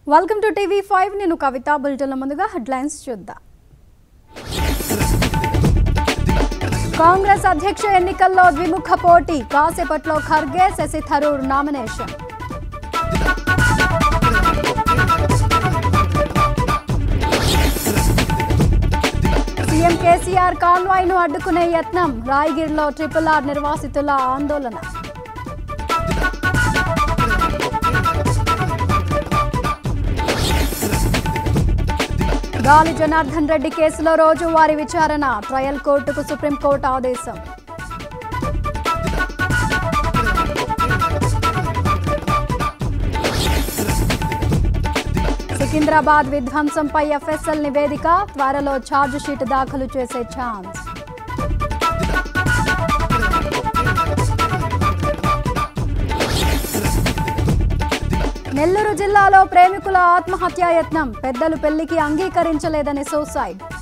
welcome to TV five నేను కవిత బులెటిన్ల ముందుగా headlines చూద్దాం కాంగ్రెస్ అధ్యక్ష ఎన్నికల్లో ద్విముఖ పోటీ కాసేపట్లో Kharge Shashi Tharoor nomination CM KCR convoy ను అడ్డుకునే యత్నం రాయగిరిలో ట్రిపుల్ ఆర్ నిర్వాసితుల ఆందోళన గాలి జనార్దన్ రెడ్డి కేసులో రోజువారీ విచారణ ట్రయల్ కోర్టుకు సుప్రీంకోర్టు ఆదేశం సికింద్రాబాద్ విధ్వంసంపై ఎఫ్ఎస్ఎల్ నివేదిక త్వరలో ఛార్జ్ షీట్ దాఖలు చేసే ఛాన్స్ నెల్లూరు జిల్లాలో ప్రేమికుల ఆత్మహత్యాయత్నం పెద్దలు పెళ్లికి అంగీకరించలేదని సూసైడ్